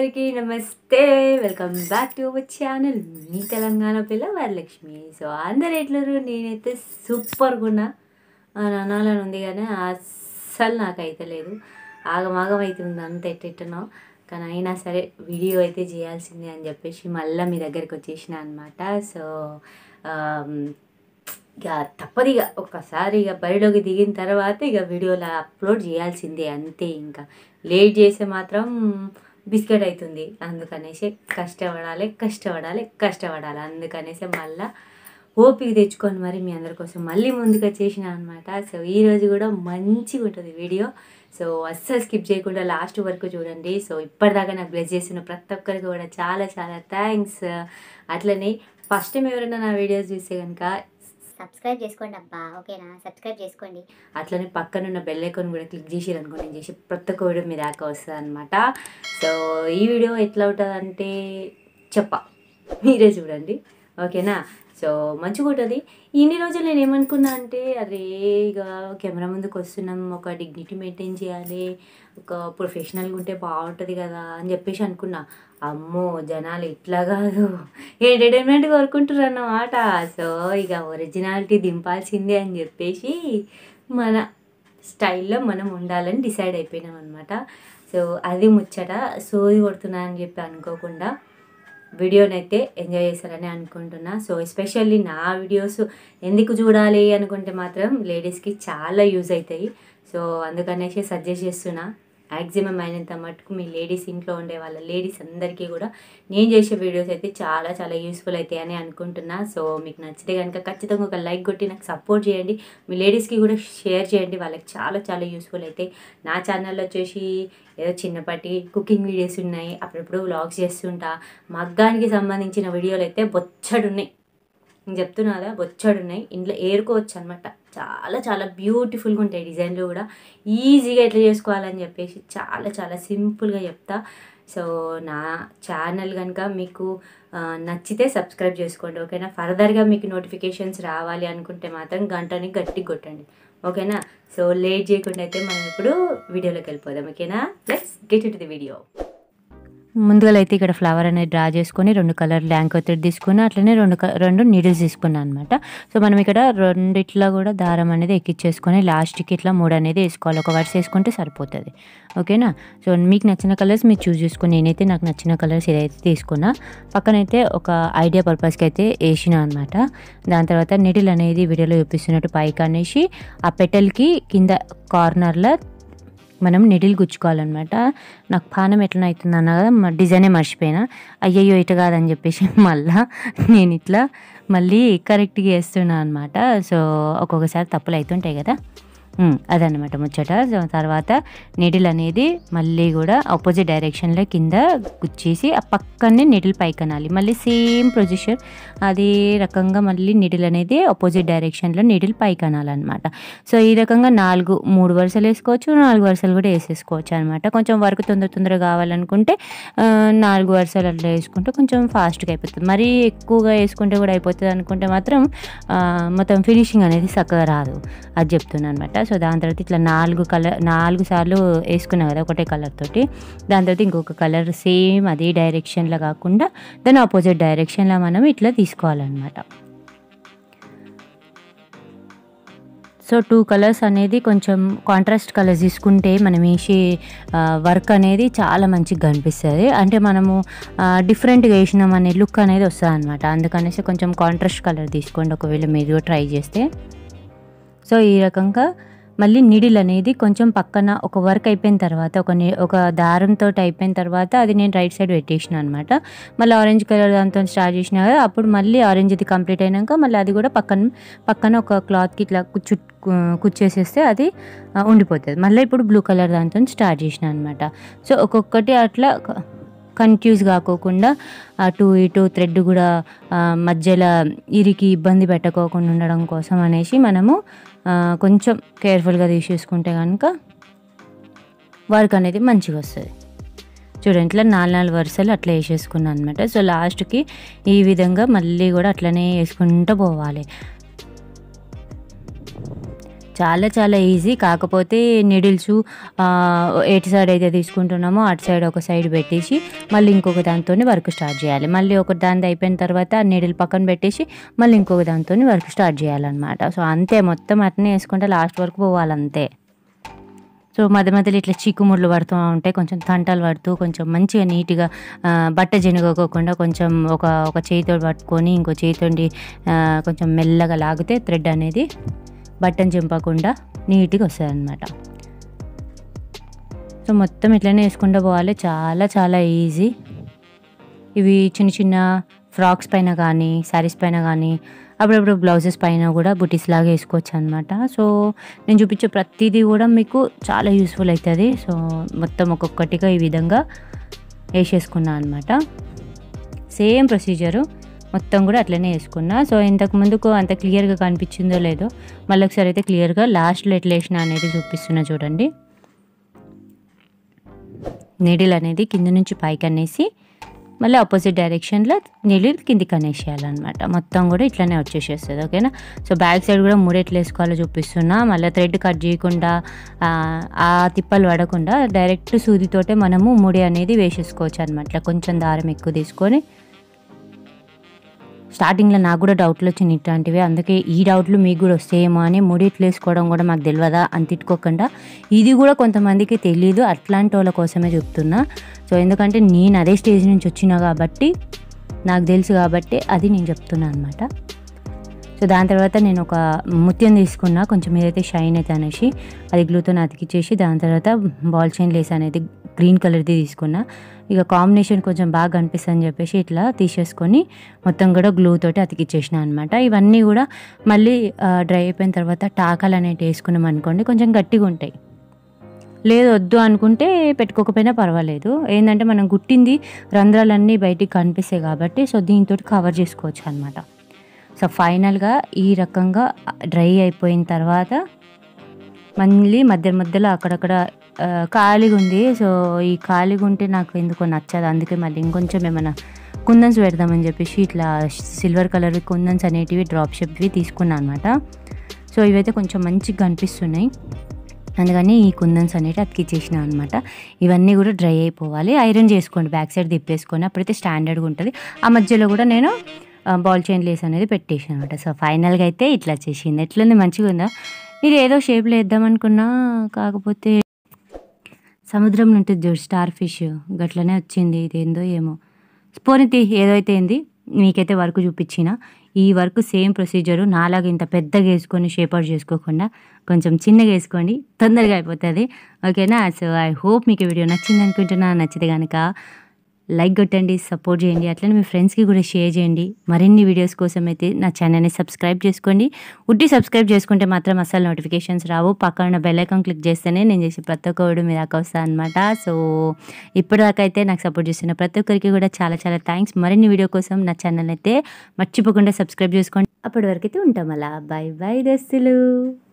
అందరికీ నమస్తే welcome back to our channel మీ తెలంగాణ పిల్ల వరలక్ష్మి సో అందరు ఎట్లరు నేనైతే సూపర్గా ఉన్నా అని అనాలని ఉంది కానీ అస్సలు నాకైతే లేదు ఆగమాగం అవుతుంది అంత ఎట్టెట్టనో కానీ అయినా సరే వీడియో అయితే చేయాల్సిందే అని చెప్పేసి మళ్ళీ మీ దగ్గరికి వచ్చేసిన అనమాట సో ఆమ్, ఇక తప్పదు ఇక ఒక్కసారి ఇక బరిలోకి దిగిన తర్వాత ఇక వీడియోలో అప్లోడ్ చేయాల్సిందే అంతే ఇంకా లేట్ చేస్తే మాత్రం బిస్కెట్ అవుతుంది అందుకనేసి కష్టపడాలి కష్టపడాలి కష్టపడాలి అందుకనేసి మళ్ళా ఓపిక తెచ్చుకొని మరి మీ అందరి కోసం మళ్ళీ ముందుకు వచ్చేసిన అనమాట సో ఈరోజు కూడా మంచిగా ఉంటుంది వీడియో సో అస్సలు స్కిప్ చేయకుండా లాస్ట్ వరకు చూడండి సో ఇప్పటిదాకా నాకు బ్లెస్ చేసిన ప్రతి ఒక్కరికి కూడా చాలా చాలా థ్యాంక్స్ అట్లనే ఫస్ట్ టైం ఎవరైనా నా వీడియోస్ చూస్తే కనుక సబ్స్క్రైబ్ చేసుకోండి అబ్బా ఓకేనా సబ్స్క్రైబ్ చేసుకోండి అట్లనే పక్కనున్న బెల్ ఐకాన్ కూడా క్లిక్ చేసి అనుకో నేను చేసి ప్రతి ఒక్క వీడియో మీ దాకా వస్తుంది అనమాట సో ఈ వీడియో ఎట్లా ఉంటుంది అంటే చెప్ప మీరే చూడండి ఓకేనా సో మంచిగా ఉంటుంది ఇన్ని రోజులు నేను ఏమనుకున్నా అంటే అరే ఇక కెమెరా ముందుకు వస్తున్నాం ఒక డిగ్నిటీ మెయింటైన్ చేయాలి ఒక ప్రొఫెషనల్గా ఉంటే బాగుంటుంది కదా అని చెప్పేసి అనుకున్నా అమ్మో జనాలు ఇట్లా కాదు ఎంటర్టైన్మెంట్ కోరుకుంటారు అన్నమాట సో ఇక ఒరిజినాలిటీ దింపాల్సిందే అని చెప్పేసి మన స్టైల్లో మనం ఉండాలని డిసైడ్ అయిపోయినాం అనమాట సో అది ముచ్చట సోది కొడుతున్నా అని చెప్పి అనుకోకుండా వీడియోనైతే ఎంజాయ్ చేస్తారని అనుకుంటున్నా సో ఎస్పెషల్లీ నా వీడియోస్ ఎందుకు చూడాలి అనుకుంటే మాత్రం లేడీస్కి చాలా యూజ్ అవుతాయి సో అందుకనేసి సజెస్ట్ చేస్తున్నా మ్యాక్సిమం అయినంత మటుకు మీ లేడీస్ ఇంట్లో ఉండే వాళ్ళ లేడీస్ అందరికీ కూడా నేను చేసే వీడియోస్ అయితే చాలా చాలా యూస్ఫుల్ అవుతాయి అని అనుకుంటున్నా సో మీకు నచ్చితే కనుక ఖచ్చితంగా ఒక లైక్ కొట్టి నాకు సపోర్ట్ చేయండి మీ లేడీస్కి కూడా షేర్ చేయండి వాళ్ళకి చాలా చాలా యూస్ఫుల్ అవుతాయి నా ఛానల్లో వచ్చేసి ఏదో చిన్నపాటి కుకింగ్ వీడియోస్ ఉన్నాయి అప్పుడప్పుడు వ్లాగ్స్ చేస్తుంటా మగ్గానికి సంబంధించిన వీడియోలు అయితే బొచ్చడు ఉన్నాయి నేను చెప్తున్నా కదా బొచ్చడు ఉన్నాయి ఇంట్లో ఏరుకోవచ్చు అనమాట చాలా చాలా బ్యూటిఫుల్గా ఉంటాయి డిజైన్లు కూడా ఈజీగా ఎట్లా చేసుకోవాలని చెప్పేసి చాలా చాలా సింపుల్గా చెప్తా సో నా ఛానల్ కనుక మీకు ఆ, నచ్చితే సబ్స్క్రైబ్ చేసుకోండి ఓకేనా ఫర్దర్గా మీకు నోటిఫికేషన్స్ రావాలి అనుకుంటే మాత్రం గంటని గట్టి కొట్టండి ఓకేనా సో లేట్ చేయకుండా అయితే మనం ఇప్పుడు వీడియోలోకి వెళ్ళిపోదాం ఓకేనా let's get it the video ముందుగా అయితే ఇక్కడ ఫ్లవర్ అనేది డ్రా చేసుకొని రెండు కలర్ ల్యాంక్ ఒత్తిడి తీసుకుని అట్లనే రెండు క- రెండు నీడిల్స్ తీసుకున్నాను అనమాట సో మనం ఇక్కడ రెండిట్లా కూడా దారం అనేది ఎక్కిచ్చేసుకొని లాస్ట్కి ఇట్లా మూడు అనేది వేసుకోవాలి ఒక వర్స్ వేసుకుంటే సరిపోతుంది ఓకేనా సో మీకు నచ్చిన కలర్స్ మీరు చూస్ చేసుకుని నేనైతే నాకు నచ్చిన కలర్స్ ఏదైతే తీసుకున్నా పక్కనైతే ఒక ఐడియా పర్పస్కి అయితే వేసిన అనమాట దాని తర్వాత నిడిల్ అనేది వీడియోలో చూపిస్తున్నట్టు పైకి అనేసి ఆ పెటల్కి కింద కార్నర్లో మనం నిడిల్ గుచ్చుకోవాలన్నమాట నాకు పానం ఎట్లా అవుతుంది అన్నా కదా మ- డిజైనే మర్చిపోయినా అయ్యయ్యో ఇట కాదని చెప్పేసి మళ్ళా నేను ఇట్లా మళ్ళీ కరెక్ట్గా వేస్తున్నా అనమాట సో ఒక్కొక్కసారి తప్పులు అవుతుంటాయి కదా ఉమ్, అదన్నమాట ముచ్చట సో తర్వాత నిడిల్ అనేది మళ్ళీ కూడా ఆపోజిట్ డైరెక్షన్లో కింద గుచ్చేసి ఆ పక్కనే నిడిల్ పైకనాలి మళ్ళీ సేమ్ పొజిషన్ అదే రకంగా మళ్ళీ నిడిల్ అనేది ఆపోజిట్ డైరెక్షన్లో నిడిల్ పైకనాలన్నమాట సో ఈ రకంగా నాలుగు మూడు వరుసలు వేసుకోవచ్చు నాలుగు వరుసలు కూడా వేసేసుకోవచ్చు అనమాట కొంచెం వర్క్ తొందర తొందరగా కావాలనుకుంటే ఆ, నాలుగు వరుసలు అట్లా వేసుకుంటే కొంచెం ఫాస్ట్గా అయిపోతుంది మరీ ఎక్కువగా వేసుకుంటే కూడా అయిపోతుంది అనుకుంటే మాత్రం ఆ, మొత్తం ఫినిషింగ్ అనేది చక్కగా రాదు అది చెప్తున్నాను అనమాట సో దాని తర్వాత ఇట్లా నాలుగు కలర్ నాలుగు సార్లు వేసుకున్నాం కదా ఒకటే కలర్ తోటి దాని తర్వాత ఇంకొక కలర్ సేమ్ అదే డైరెక్షన్లో కాకుండా దాని ఆపోజిట్ డైరెక్షన్లో మనం ఇట్లా తీసుకోవాలన్నమాట సో టూ కలర్స్ అనేది కొంచెం కాంట్రాస్ట్ కలర్స్ తీసుకుంటే మనం వేసే వర్క్ అనేది చాలా మంచిగా కనిపిస్తుంది అంటే మనము డిఫరెంట్గా వేసినాం అనే లుక్ అనేది వస్తుంది అనమాట అందుకనేసి కొంచెం కాంట్రాస్ట్ కలర్ తీసుకోండి ఒకవేళ మీరు ట్రై చేస్తే సో ఈ రకంగా మళ్ళీ నిడిల్ అనేది కొంచెం పక్కన ఒక వర్క్ అయిపోయిన తర్వాత ఒక ని- ఒక దారంతో అయిపోయిన తర్వాత అది నేను రైట్ సైడ్ పెట్టేసిన అనమాట మళ్ళీ ఆరెంజ్ కలర్ దాంతో స్టార్ట్ చేసిన కదా అప్పుడు మళ్ళీ ఆరెంజ్ది కంప్లీట్ అయినాక మళ్ళీ అది కూడా పక్కన పక్కన ఒక క్లాత్కి ఇట్లా కుచ్చు కుచ్చేసేస్తే అది ఆ, ఉండిపోతుంది మళ్ళీ ఇప్పుడు బ్లూ కలర్ దాంతో స్టార్ట్ చేసిన అనమాట సో ఒక్కొక్కటి అట్లా కన్ఫ్యూజ్ కాకోకుండా అటు ఇటు థ్రెడ్ కూడా ఆ, మధ్యలో ఇరికి ఇబ్బంది పెట్టకోకుండా ఉండడం కోసం అనేసి మనము ఆ, కొంచెం కేర్ఫుల్గా తీసేసుకుంటే కనుక వర్క్ అనేది మంచిగా వస్తుంది చూడండి ఇట్లా నాలుగు నాలుగు వరుసలు అట్లా వేసేసుకున్నాను అనమాట సో లాస్ట్కి ఈ విధంగా మళ్ళీ కూడా అట్లనే వేసుకుంటూ పోవాలి చాలా చాలా ఈజీ కాకపోతే నీడిల్స్ ఎటు సైడ్ అయితే తీసుకుంటున్నామో అటు సైడ్ ఒక సైడ్ పెట్టేసి మళ్ళీ ఇంకొక దాంతో వర్క్ స్టార్ట్ చేయాలి మళ్ళీ ఒక దాని అయిపోయిన తర్వాత నీడిల్ పక్కన పెట్టేసి మళ్ళీ ఇంకొక దాంతో వర్క్ స్టార్ట్ చేయాలన్నమాట సో అంతే మొత్తం అట్నే వేసుకుంటే లాస్ట్ వరకు పోవాలి అంతే సో మధ్య మధ్యలో ఇట్లా చీకుముళ్ళు పడుతూ ఉంటాయి కొంచెం తంటలు పడుతూ కొంచెం మంచిగా నీట్గా ఆ, బట్ట జనుగకోకుండా కొంచెం ఒక ఒక చేతితో పట్టుకొని ఇంకో చేతితోటి ఆ, కొంచెం మెల్లగా లాగితే థ్రెడ్ అనేది బట్టను చింపకుండా నీట్గా వస్తుంది అనమాట సో మొత్తం ఇట్లనే వేసుకుంటూ పోవాలి చాలా చాలా ఈజీ ఇవి చిన్న చిన్న ఫ్రాక్స్ పైన కానీ శారీస్ పైన కానీ అప్పుడప్పుడు బ్లౌజెస్ పైన కూడా బుటీస్ లాగా వేసుకోవచ్చు అనమాట సో నేను చూపించే ప్రతిదీ కూడా మీకు చాలా యూస్ఫుల్ అవుతుంది సో మొత్తం ఒక్కొక్కటిగా ఈ విధంగా వేసేసుకున్నా అనమాట సేమ్ ప్రొసీజరు మొత్తం కూడా అట్లనే వేసుకున్నా సో ఇంతకు ముందుకు అంత క్లియర్గా కనిపించిందో లేదో మళ్ళీ ఒకసారి అయితే క్లియర్గా లాస్ట్లో ఎట్లా వేసిన అనేది చూపిస్తున్నా చూడండి నీడిల్ అనేది కింద నుంచి పైకి అనేసి మళ్ళీ ఆపోజిట్ డైరెక్షన్లో నీడిల్ కిందికి అనేసేయాలన్నమాట మొత్తం కూడా ఇట్లానే వచ్చేసేస్తుంది ఓకేనా సో బ్యాక్ సైడ్ కూడా మూడు ఎట్లా వేసుకోవాలో చూపిస్తున్నా మళ్ళీ థ్రెడ్ కట్ చేయకుండా ఆ, ఆ తిప్పలు పడకుండా డైరెక్ట్ సూదితోటే మనము ముడి అనేది వేసేసుకోవచ్చు అనమాట ఇట్లా కొంచెం దారం ఎక్కువ తీసుకొని స్టార్టింగ్లో నాకు కూడా డౌట్లు వచ్చినాయి ఇట్లాంటివి అందుకే ఈ డౌట్లు మీకు కూడా వస్తాయేమో అని ముడి ఇట్లా వేసుకోవడం కూడా మాకు తెలియదా అని తిట్టుకోకుండా ఇది కూడా కొంతమందికి తెలియదు అట్లాంటి వాళ్ళ కోసమే చెప్తున్నా సో ఎందుకంటే నేను అదే స్టేజ్ నుంచి వచ్చినా కాబట్టి నాకు తెలుసు కాబట్టి అది నేను చెప్తున్నా అనమాట సో దాని తర్వాత నేను ఒక ముత్యం తీసుకున్నా కొంచెం ఏదైతే షైన్ అయితే అనేసి అది గ్లూతో అతికిచ్చేసి దాని తర్వాత బాల్ చైన్ లేస్ అనేది గ్రీన్ కలర్ది తీసుకున్నా ఇక కాంబినేషన్ కొంచెం బాగా కనిపిస్తుంది అని చెప్పేసి ఇట్లా తీసేసుకొని మొత్తం కూడా గ్లూ తోటి అతికిచ్చేసిన అనమాట ఇవన్నీ కూడా మళ్ళీ డ్రై అయిపోయిన తర్వాత టాకాలు అనేవి వేసుకున్నాం అనుకోండి కొంచెం గట్టిగా ఉంటాయి లేదు వద్దు అనుకుంటే పెట్టుకోకపోయినా పర్వాలేదు ఏంటంటే మనం గుట్టింది రంధ్రాలన్నీ బయటికి కనిపిస్తాయి కాబట్టి సో దీంతో కవర్ చేసుకోవచ్చు అనమాట సో ఫైనల్గా ఈ రకంగా డ్రై అయిపోయిన తర్వాత మళ్ళీ మధ్య మధ్యలో అక్కడక్కడ ఆ, ఖాళీగా ఉంది సో ఈ ఖాళీగా ఉంటే నాకు ఎందుకో నచ్చదు అందుకే మళ్ళీ ఇంకొంచెం ఏమైనా కుందన్స్ పెడదామని చెప్పేసి ఇట్లా సిల్వర్ కలర్ కుందన్స్ అనేటివి డ్రాప్ షేప్వి తీసుకున్నాను అనమాట సో ఇవైతే కొంచెం మంచిగా కనిపిస్తున్నాయి అందుకని ఈ కుందన్స్ అనేవి అతికిచ్చేసిన అనమాట ఇవన్నీ కూడా డ్రై అయిపోవాలి ఐరన్ చేసుకోండి బ్యాక్ సైడ్ తిప్పేసుకొని అప్పుడైతే స్టాండర్డ్గా ఉంటుంది ఆ మధ్యలో కూడా నేను బాల్ చైన్ లేస్ అనేది పెట్టేసాను అనమాట సో ఫైనల్గా అయితే ఇట్లా వచ్చేసింది ఎట్లుంది మంచిగా ఉందా ఇది ఏదో షేప్లో వేద్దాం అనుకున్నా కాకపోతే సముద్రం ఉంటుంది చూడు స్టార్ ఫిష్ గట్లనే వచ్చింది ఇది ఏందో ఏమో పోనీతి ఏదో అయితే ఏంది మీకైతే వర్క్ చూపించిన ఈ వర్క్ సేమ్ ప్రొసీజరు నాలాగా ఇంత పెద్దగా వేసుకొని షేప్ అవుట్ చేసుకోకుండా కొంచెం చిన్నగా వేసుకోండి తొందరగా అయిపోతుంది ఓకేనా సో ఐ హోప్ మీకు ఈ వీడియో నచ్చింది అనుకుంటున్నా నచ్చితే కనుక లైక్ కొట్టండి సపోర్ట్ చేయండి అట్లనే మీ ఫ్రెండ్స్కి కూడా షేర్ చేయండి మరిన్ని వీడియోస్ కోసం అయితే నా ఛానల్ని సబ్స్క్రైబ్ చేసుకోండి ఉట్టి సబ్స్క్రైబ్ చేసుకుంటే మాత్రం అసలు నోటిఫికేషన్స్ రావు పక్కన బెల్ ఐకాన్ క్లిక్ చేస్తేనే నేను చేసే ప్రతి ఒక్క వీడియో మీ దాకా వస్తాను అనమాట సో ఇప్పటిదాకా అయితే నాకు సపోర్ట్ చేస్తున్న ప్రతి ఒక్కరికి కూడా చాలా చాలా థ్యాంక్స్ మరిన్ని వీడియో కోసం నా ఛానల్ అయితే మర్చిపోకుండా సబ్స్క్రైబ్ చేసుకోండి అప్పటి వరకు అయితే ఉంటాం అలా బాయ్ బాయ్ దస్తులు